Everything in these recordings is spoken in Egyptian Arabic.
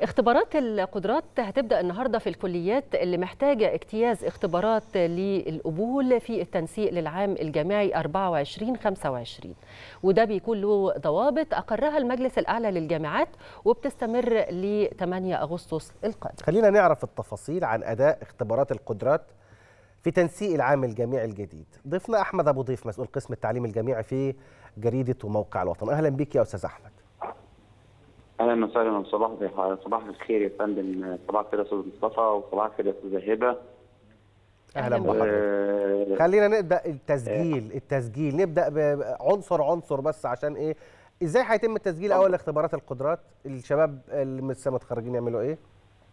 اختبارات القدرات هتبدأ النهاردة في الكليات اللي محتاجة اجتياز اختبارات للقبول في التنسيق للعام الجامعي 24-25 وده بيكون له ضوابط أقرها المجلس الأعلى للجامعات وبتستمر ل 8 أغسطس القادم خلينا نعرف التفاصيل عن أداء اختبارات القدرات في تنسيق العام الجامعي الجديد ضيفنا أحمد أبو ضيف مسؤول قسم التعليم الجامعي في جريدة وموقع الوطن أهلا بك يا أستاذ أحمد اهلا وسهلا صباح صباح الخير يا فندم صباح الخير يا استاذ مصطفى وصباح الخير يا استاذه هبه اهلا بحضرتك خلينا نبدا التسجيل التسجيل نبدا بعنصر عنصر بس عشان ايه ازاي هيتم التسجيل اول اختبارات القدرات الشباب اللي لسه متخرجين يعملوا ايه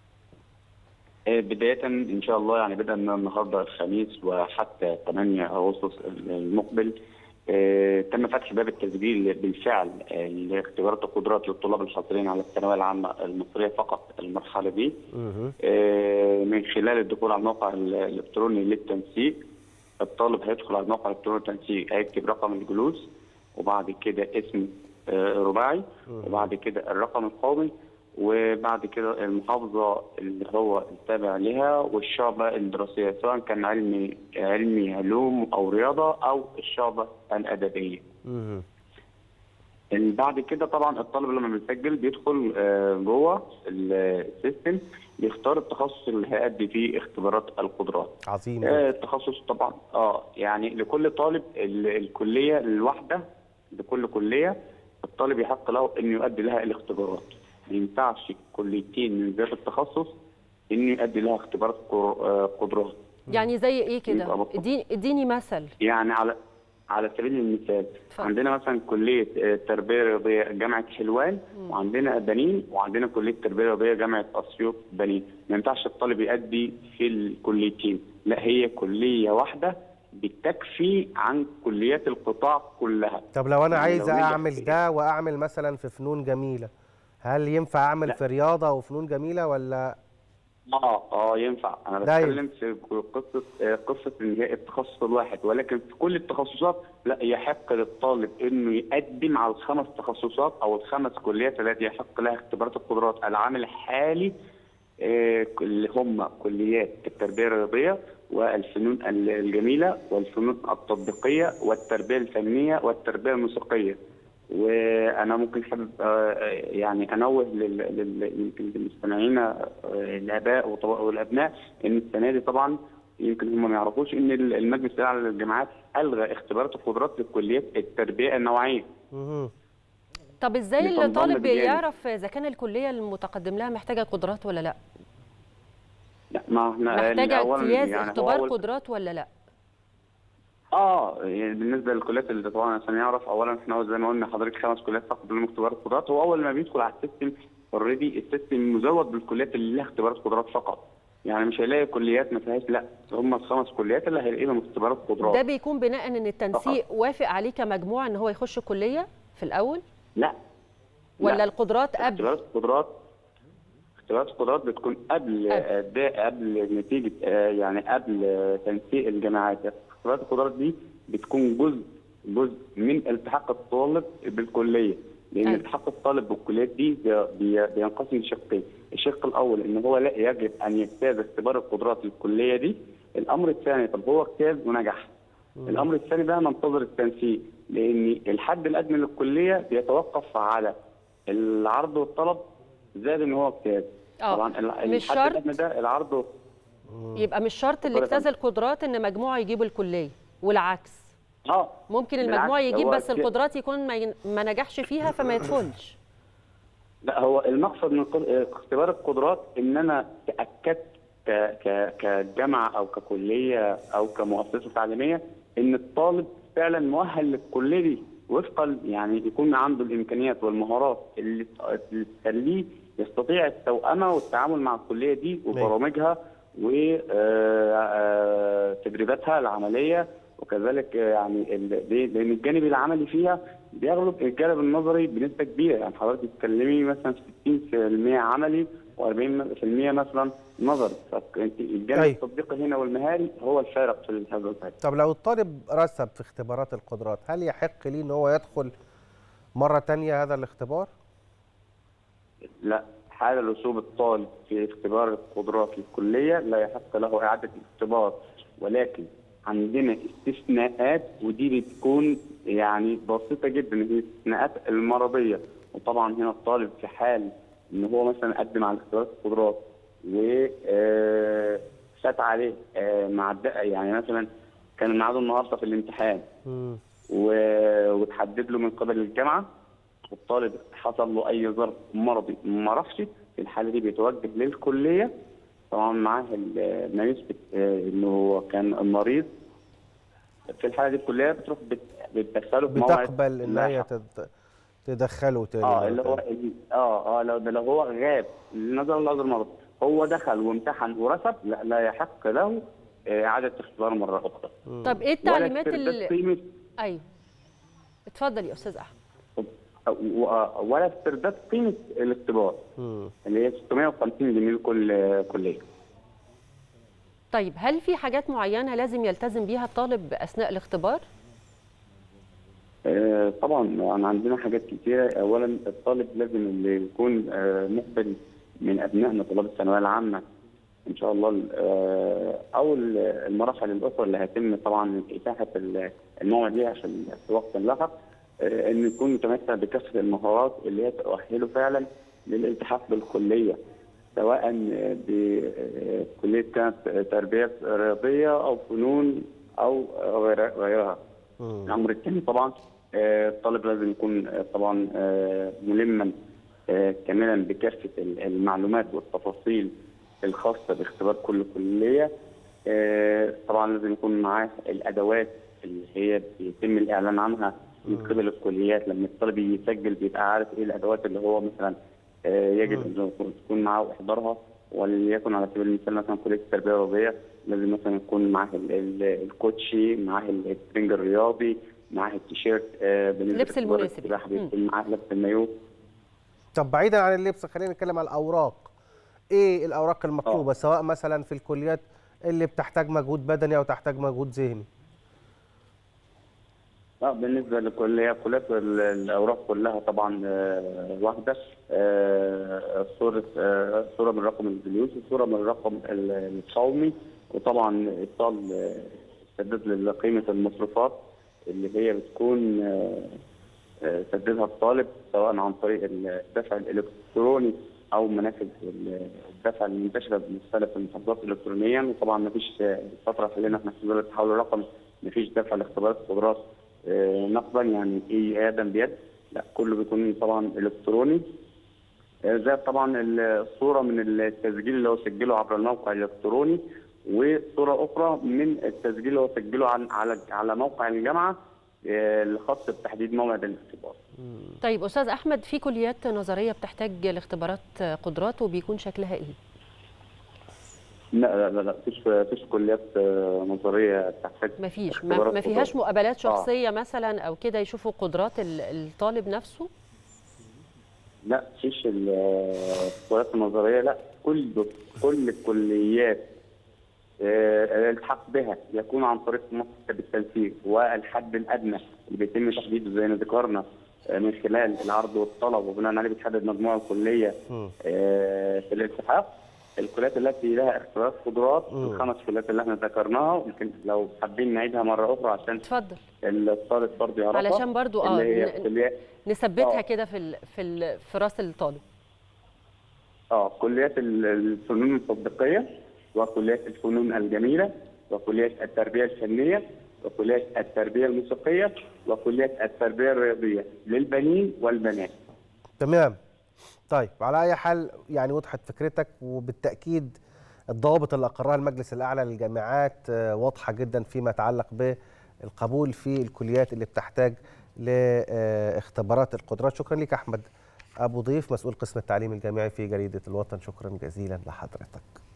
بداية إن شاء الله يعني بدأ من النهاردة الخميس وحتى 8 أغسطس المقبل آه، تم فتح باب التسجيل بالفعل آه، لاختبارات القدرات للطلاب الحاصلين على الثانويه العامه المصريه فقط المرحله دي آه، من خلال الدخول على الموقع الالكتروني للتنسيق الطالب هيدخل على الموقع الالكتروني للتنسيق هيكتب رقم الجلوس وبعد كده اسم رباعي وبعد كده الرقم القومي وبعد كده المحافظة اللي هو التابع لها والشعبة الدراسية سواء كان علمي علمي علوم أو رياضة أو الشعبة الأدبية. بعد كده طبعا الطالب لما بيسجل بيدخل جوه السيستم بيختار التخصص اللي هيأدي فيه اختبارات القدرات. عظيم. التخصص طبعا اه يعني لكل طالب الكلية الواحدة لكل كلية الطالب يحق له انه يؤدي لها الاختبارات. ما ينفعش كليتين من ذات التخصص انه يؤدي لها اختبارات قدرات. يعني زي ايه كده؟ اديني اديني مثل. يعني على على سبيل المثال فضل. عندنا مثلا كليه تربيه رياضيه جامعه حلوان م. وعندنا بنين وعندنا كليه تربيه رياضيه جامعه اسيوط بنين، ما ينفعش الطالب يؤدي في الكليتين، لا هي كليه واحده بتكفي عن كليات القطاع كلها. طب لو انا يعني عايز لو اعمل ده واعمل مثلا في فنون جميله هل ينفع اعمل لا. في رياضه وفنون جميله ولا اه اه ينفع انا بتكلم في قصه قصه ان هي التخصص الواحد ولكن في كل التخصصات لا يحق للطالب انه يقدم على الخمس تخصصات او الخمس كليات التي يحق لها اختبارات القدرات العام الحالي آه اللي هم كليات التربيه الرياضيه والفنون الجميله والفنون التطبيقيه والتربيه الفنيه والتربيه الموسيقيه وانا ممكن حابب يعني انوه للمستمعين الاباء والابناء ان السنه دي طبعا يمكن هم ما يعرفوش ان المجلس الاعلى للجامعات الغى اختبارات القدرات للكليات التربيه النوعيه. طب ازاي الطالب يعرف اذا كان الكليه المتقدم لها محتاجه قدرات ولا لا؟ لا ما احنا محتاجه اجتياز يعني اختبار قدرات ولا لا؟ اه يعني بالنسبه للكليات اللي طبعا عشان يعرف اولا احنا زي ما قلنا حضرتك خمس كليات فقط لهم اختبارات قدرات هو اول ما بيدخل على السيستم اوريدي السيستم مزود بالكليات اللي لها اختبارات قدرات فقط يعني مش هيلاقي كليات ما فيهاش لا هم الخمس كليات اللي هيلاقي لهم اختبارات قدرات ده بيكون بناء ان التنسيق فقط. وافق عليه كمجموعه ان هو يخش كليه في الاول؟ لا ولا لا. القدرات قبل؟ اختبارات القدرات اختبارات القدرات بتكون قبل قبل, قبل نتيجه يعني قبل تنسيق الجامعات اختبارات القدرات دي بتكون جزء جزء من التحاق الطالب بالكليه لان أي. التحاق الطالب بالكليات دي بينقسم لشقين الشق الاول ان هو لا يجب ان يجتاز اختبار القدرات للكليه دي الامر الثاني طب هو اجتاز ونجح م. الامر الثاني بقى ننتظر التنسيق لان الحد الادنى للكليه بيتوقف على العرض والطلب زائد ان هو اجتاز طبعا الحد الادنى ده العرض يبقى مش شرط اللي اجتاز القدرات ان مجموعه يجيبوا الكليه والعكس اه ممكن المجموع يجيب بس القدرات يكون ما, ين... ما نجحش فيها فما يدخلش لا هو المقصد من اختبار القدرات ان انا تاكدت ك... ك... كجامعه او ككليه او كمؤسسه تعليميه ان الطالب فعلا مؤهل للكليه دي وفقا يعني يكون عنده الامكانيات والمهارات اللي تخليه يستطيع التوأمه والتعامل مع الكليه دي وبرامجها وتدريباتها العمليه وكذلك يعني لان الجانب العملي فيها بيغلب الجانب النظري بنسبه كبيره يعني حضرتك بتتكلمي مثلا 60% عملي و40% مثلا نظري الجانب طيب. التطبيقي هنا والمهاري هو الفارق في هذا الفرق طب لو الطالب رسب في اختبارات القدرات هل يحق ليه ان هو يدخل مره ثانيه هذا الاختبار؟ لا حال رسوب الطالب في اختبار القدرات الكليه لا يحق له اعاده الاختبار ولكن عندنا استثناءات ودي بتكون يعني بسيطه جدا هي الاستثناءات المرضيه وطبعا هنا الطالب في حال ان هو مثلا قدم على اختبارات القدرات و فات عليه مع يعني مثلا كان ميعاده النهارده في الامتحان وتحدد له من قبل الجامعه والطالب حصل له اي ظرف مرضي ما عرفش في الحاله دي بيتوجه للكليه طبعا معاه ما يثبت انه هو كان مريض في الحاله دي الكليه بتروح بتدخله في موعد بتقبل ان هي تدخله تاني اه اللي هو اه اه لو لو هو غاب نظرا لعذر مرض هو دخل وامتحن ورسب لا لا يحق له اعاده اختبار مره اخرى. طب ايه التعليمات اللي ايوه اتفضل يا استاذ احمد. ولا استرداد قيمه الاختبار اللي هي 650 جنيه لكل كليه. طيب هل في حاجات معينه لازم يلتزم بيها الطالب اثناء الاختبار؟ آه طبعا أنا عندنا حاجات كتيره اولا الطالب لازم اللي يكون آه مقبل من ابنائنا طلاب الثانويه العامه ان شاء الله او المراحل الاخرى اللي هيتم طبعا اتاحه الموعد ليها في وقت لاحق ان يكون متمتع بكافه المهارات اللي هي تؤهله فعلا للالتحاق بالكليه سواء بكليه كانت تربيه رياضيه او فنون او غيرها. الامر الثاني طبعا الطالب لازم يكون طبعا ملما كاملا بكافه المعلومات والتفاصيل الخاصه باختبار كل كليه طبعا لازم يكون معاه الادوات اللي هي بيتم الاعلان عنها من قبل الكليات لما الطالب يسجل بيبقى عارف ايه الادوات اللي هو مثلا يجب ان تكون معاه واحضارها وليكن على سبيل المثال مثلا كليه التربيه الرياضيه لازم مثلا يكون معاه الكوتشي معاه السبرينج الرياضي معاه التيشيرت اللبس المناسب بيكون معاه لبس المايو طب بعيدا عن اللبس خلينا نتكلم عن الاوراق ايه الاوراق المطلوبه أوه. سواء مثلا في الكليات اللي بتحتاج مجهود بدني او تحتاج مجهود ذهني اه بالنسبه للكليه كليات الاوراق كلها طبعا آه واحده آه صوره آه صوره من رقم الجلوس وصوره من الرقم القومي وطبعا ايصال سدد لقيمه المصروفات اللي هي بتكون سددها الطالب سواء عن طريق الدفع الالكتروني او منافذ الدفع المنتشره بمختلف المحافظات الكترونيا وطبعا ما فيش الفتره الحاليه احنا في ظل التحول الرقمي ما فيش دفع لاختبارات القدرات نقدا يعني اي ادم بيد لا كله بيكون طبعا الكتروني زي طبعا الصوره من التسجيل اللي هو سجله عبر الموقع الالكتروني وصوره اخرى من التسجيل اللي هو سجله على على موقع الجامعه الخاص بتحديد موعد الاختبار. طيب استاذ احمد في كليات نظريه بتحتاج لاختبارات قدرات وبيكون شكلها ايه؟ لا لا لا فيش فيش كليات نظريه تحتاج ما فيش ما فيهاش مقابلات شخصيه آه. مثلا او كده يشوفوا قدرات الطالب نفسه؟ لا فيش الكليات النظريه لا كل كل الكليات الالتحاق بها يكون عن طريق مكتب التنسيق والحد الادنى اللي بيتم تحديده زي ما ذكرنا من خلال العرض والطلب وبناء عليه بتحدد مجموع الكليه في الالتحاق الكليات التي لها اختبارات قدرات الخمس كليات اللي احنا ذكرناها يمكن لو حابين نعيدها مره اخرى عشان اتفضل الطالب برضه يعرفها علشان برضه اه نثبتها كده في ال في ال في راس الطالب اه كليات الفنون التطبيقيه وكليات الفنون الجميله وكليات التربيه الفنيه وكليات التربيه الموسيقيه وكليات التربيه الرياضيه للبنين والبنات. تمام. طيب على اي حال يعني وضحت فكرتك وبالتاكيد الضوابط اللي اقرها المجلس الاعلى للجامعات واضحه جدا فيما يتعلق بالقبول في الكليات اللي بتحتاج لاختبارات القدرات شكرا لك احمد ابو ضيف مسؤول قسم التعليم الجامعي في جريده الوطن شكرا جزيلا لحضرتك